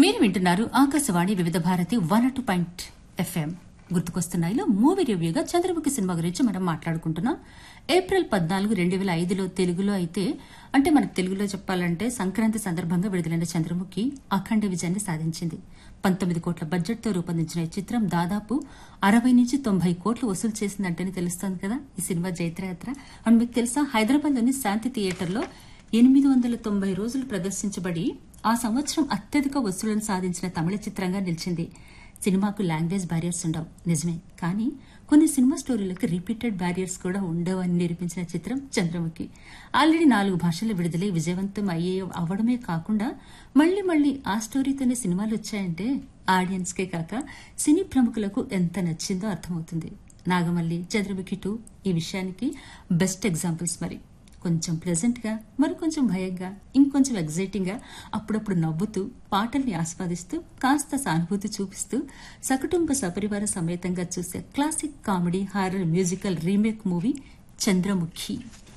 మీరు వింటున్నారు Akashvani Vividh Bharati one two point FM గుర్తుకొస్తున్నాయిలో మూవీ రివ్యూగా చంద్రముఖి సినిమా గురించి మనం మాట్లాడుకుంటున్నాం ఏప్రిల్ పద్నాలుగు రెండు వేల ఐదులో తెలుగులో అయితే అంటే మనకు తెలుగులో చెప్పాలంటే సంక్రాంతి సందర్భంగా విడుదలైన చంద్రముఖి అఖండ విజయాన్ని సాధించింది పంతొమ్మిది కోట్ల బడ్జెట్తో రూపొందించిన ఈ చిత్రం దాదాపు అరవై నుంచి తొంభై కోట్లు వసూలు చేసిందంటేనే తెలుస్తోంది కదా ఈ సినిమా జైత్రయాత్ర అండ్ మీకు తెలుసా హైదరాబాద్లోని శాంతి థియేటర్లో ఎనిమిది వందల తొంభై రోజులు ప్రదర్శించబడి ఆ సంవత్సరం అత్యధిక వసూళ్లను సాధించిన తమిళ చిత్రంగా నిలిచింది సినిమాకు లాంగ్వేజ్ బ్యారియర్స్ ఉండవు నిజమే కానీ కొన్ని సినిమా స్టోరీలకు రిపీటెడ్ బ్యారియర్స్ కూడా ఉండవు అని నిరూపించిన చిత్రం చంద్రముఖి ఆల్రెడీ నాలుగు భాషలు విడుదలై విజయవంతం అయ్యే అవడమే కాకుండా మళ్లీ మళ్లీ ఆ స్టోరీతోనే సినిమాలు వచ్చాయంటే ఆడియన్స్కే కాక సినీ ప్రముఖులకు ఎంత నచ్చిందో అర్థమవుతుంది నాగమల్లి చంద్రముఖి టూ ఈ విషయానికి బెస్ట్ ఎగ్జాంపుల్స్ మరి కొంచెం ప్లెజెంట్ గా మరి కొంచెం భయంగా ఇంకొంచెం ఎగ్జైటింగ్ గా అప్పుడప్పుడు నవ్వుతూ పాటల్ని ఆస్వాదిస్తూ కాస్త సానుభూతి చూపిస్తూ సకుటుంబ సపరివార సమేతంగా చూసే classic comedy horror musical remake movie Chandramukhi